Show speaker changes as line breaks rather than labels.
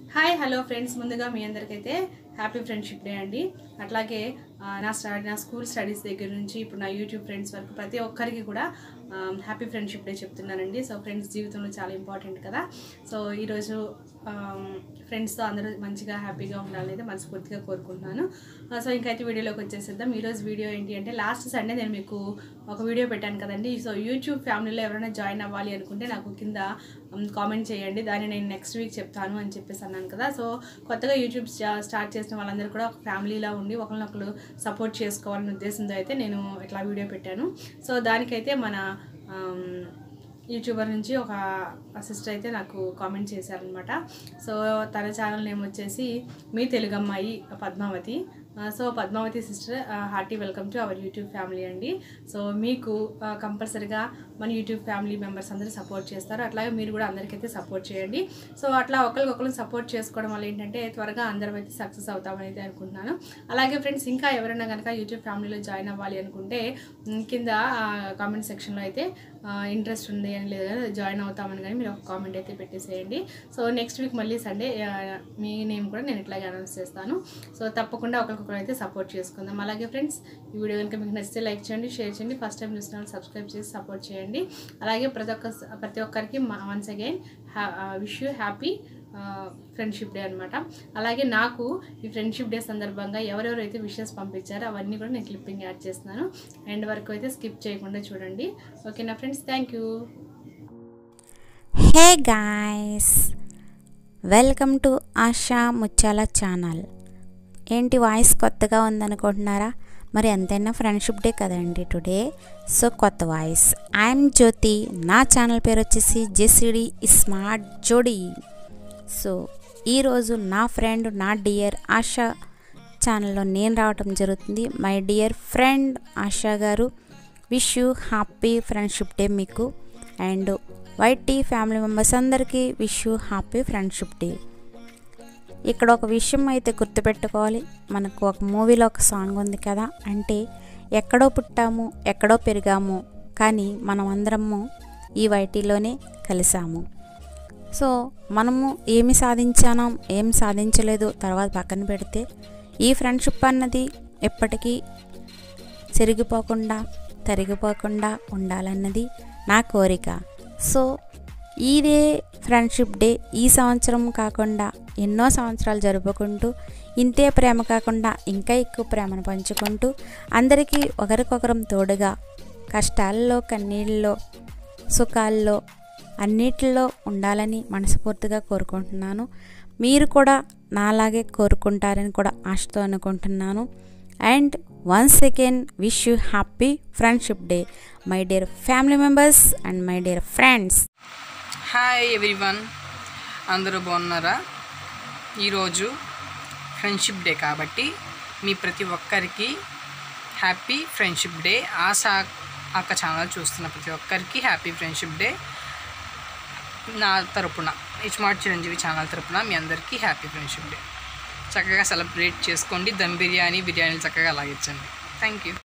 hi hello friends ముందుగా మీ అందరికైతే హ్యాపీ ఫ్రెండ్షిప్ డే అండి అట్లాగే ఆ, నా స్టడీ నా స్కూల్ స్టడీస్ దగ్గర నుంచి ఇప్పుడు నా యూట్యూబ్ ఫ్రెండ్స్ వరకు ప్రతి ఒక్కరికి కూడా హ్యాపీ ఫ్రెండ్షిప్ డే చెప్తున్నానండి సో ఫ్రెండ్స్ జీవితంలో చాలా ఇంపార్టెంట్ కదా సో ఈరోజు ఫ్రెండ్స్తో అందరూ మంచిగా హ్యాపీగా ఉండాలని అయితే మనస్ఫూర్తిగా కోరుకుంటున్నాను ఆ, సో ఇంకైతే వీడియోలోకి వచ్చేసేద్దాం ఈరోజు వీడియో ఏంటి అంటే లాస్ట్ సండే నేను మీకు ఒక వీడియో పెట్టాను కదండి సో యూట్యూబ్ ఫ్యామిలీలో ఎవరైనా జాయిన్ అవ్వాలి అనుకుంటే నాకు కింద కామెంట్ చేయండి దాన్ని నేను నెక్స్ట్ వీక్ చెప్తాను అని చెప్పేసి అన్నాను కదా సో కొత్తగా యూట్యూబ్ స్టా- స్టార్ట్ చేసిన వాళ్ళందరూ కూడా ఒక ఫ్యామిలీలా ఉండి ఒకరినొకరు సపోర్ట్ చేసుకోవాలనే ఉద్దేశంతో అయితే నేను ఇట్లా వీడియో పెట్టాను సో దానికైతే మన ఆమ్, యూట్యూబర్ నుంచి ఒక సిస్టర్ అయితే నాకు కామెంట్ చేశారనమాట సో తన ఛానల్ నేమ్ వచ్చేసి మీ తెలుగు అమ్మాయి పద్మావతి ఆ, so Padmavathi sister hearty welcome to our YouTube family అండి సో మీకు ఆ, కంపల్సరిగా మన యూట్యూబ్ ఫ్యామిలీ మెంబర్స్ అందరూ సపోర్ట్ చేస్తారు అట్లాగే మీరు కూడా అందరికైతే సపోర్ట్ చేయండి సో అట్లా ఒకరికొకరు సపోర్ట్ చేసుకోవడం వల్ల ఏంటంటే త్వరగా అందరం అయితే సక్సెస్ అవుతామని అయితే అనుకుంటున్నాను అలాగే ఫ్రెండ్స్ ఇంకా ఎవరైనా కనుక యూట్యూబ్ ఫ్యామిలీలో జాయిన్ అవ్వాలి అనుకుంటే మ్, కింద కామెంట్ సెక్షన్లో అయితే ఇంట్రెస్ట్ ఉంది అని లేదు కదా జాయిన్ అవుతామని కానీ మీరు ఒక కామెంట్ అయితే పెట్టేసేయండి సో నెక్స్ట్ వీక్ మళ్ళీ సండే మీ నేమ్ కూడా నేను ఇట్లాగే అనౌన్స్ చేస్తాను సో తప్పకుండా ఒకరికొకరు అయితే సపోర్ట్ చేసుకుందాం అలాగే ఫ్రెండ్స్ ఈ వీడియో కనుక మీకు నచ్చితే లైక్ చేయండి షేర్ చేయండి ఫస్ట్ టైం చూసిన వాళ్ళు సబ్స్క్రైబ్ చేసి సపోర్ట్ చేయండి అలాగే ప్రతి ఒక్క ప్రతి ఒక్కరికి once again wish you happy friendship day అనమాట అలాగే నాకు ఈ ఫ్రెండ్షిప్ డే సందర్భంగా ఎవరెవరైతే విషెస్ పంపించారో అవన్నీ కూడా నేను క్లిప్పింగ్ యాడ్ చేస్తున్నాను ఎండ్ వరకు అయితే స్కిప్ చేయకుండా చూడండి ఓకేనా friends thank you
hey guys welcome to Asha Muthyala channel ఏంటి వాయిస్ కొత్తగా ఉందనుకుంటున్నారా మరి ఎంతైనా ఫ్రెండ్షిప్ డే కదండి టుడే సో కొత్త వాయిస్ ఐఎమ్ జ్యోతి నా ఛానల్ పేరు వచ్చేసి జెసిడి స్మార్ట్ జోడీ సో ఈరోజు నా ఫ్రెండ్ నా డియర్ ఆశా ఛానల్లో నేను రావటం జరుగుతుంది my dear friend Asha garu wish you happy friendship day మీకు అండ్ వైటీ ఫ్యామిలీ మెంబర్స్ అందరికీ wish you happy friendship day ఇక్కడ ఒక విషయం అయితే గుర్తుపెట్టుకోవాలి మనకు ఒక మూవీలో ఒక సాంగ్ ఉంది కదా అంటే ఎక్కడో పుట్టాము ఎక్కడో పెరిగాము కానీ మనం అందరము ఈ వైటీలోనే కలిసాము సో మనము ఏమి సాధించానో ఏం సాధించలేదు తర్వాత పక్కన పెడితే ఈ ఫ్రెండ్షిప్ అన్నది ఎప్పటికీ చెరిగిపోకుండా తరిగిపోకుండా ఉండాలన్నది నా కోరిక సో ఇదే ఫ్రెండ్షిప్ డే ఈ సంవత్సరం కాకుండా ఎన్నో సంవత్సరాలు జరుపుకుంటూ ఇంతే ప్రేమ కాకుండా ఇంకా ఎక్కువ ప్రేమను పంచుకుంటూ అందరికీ ఒకరికొకరం తోడుగా కష్టాల్లో కన్నీళ్ళలో సుఖాల్లో అన్నిటిలో ఉండాలని మనస్ఫూర్తిగా కోరుకుంటున్నాను మీరు కూడా నాలాగే కోరుకుంటారని కూడా ఆశతో అనుకుంటున్నాను and once again wish you happy friendship day my dear family members and my dear friends
hi everyone అందరూ బాగున్నారా ఈరోజు ఫ్రెండ్షిప్ డే కాబట్టి మీ ప్రతి ఒక్కరికి హ్యాపీ ఫ్రెండ్షిప్ డే ఆశా అక్క ఛానల్ చూస్తున్న ప్రతి ఒక్కరికి హ్యాపీ ఫ్రెండ్షిప్ డే నా తరపున ఇస్మార్ట్ చిరంజీవి ఛానల్ తరపున మీ అందరికీ హ్యాపీ ఫ్రెండ్షిప్ డే చక్కగా సెలబ్రేట్ చేసుకోండి దమ్ బిర్యానీ బిర్యానీలు చక్కగా లాగించండి థ్యాంక్ యూ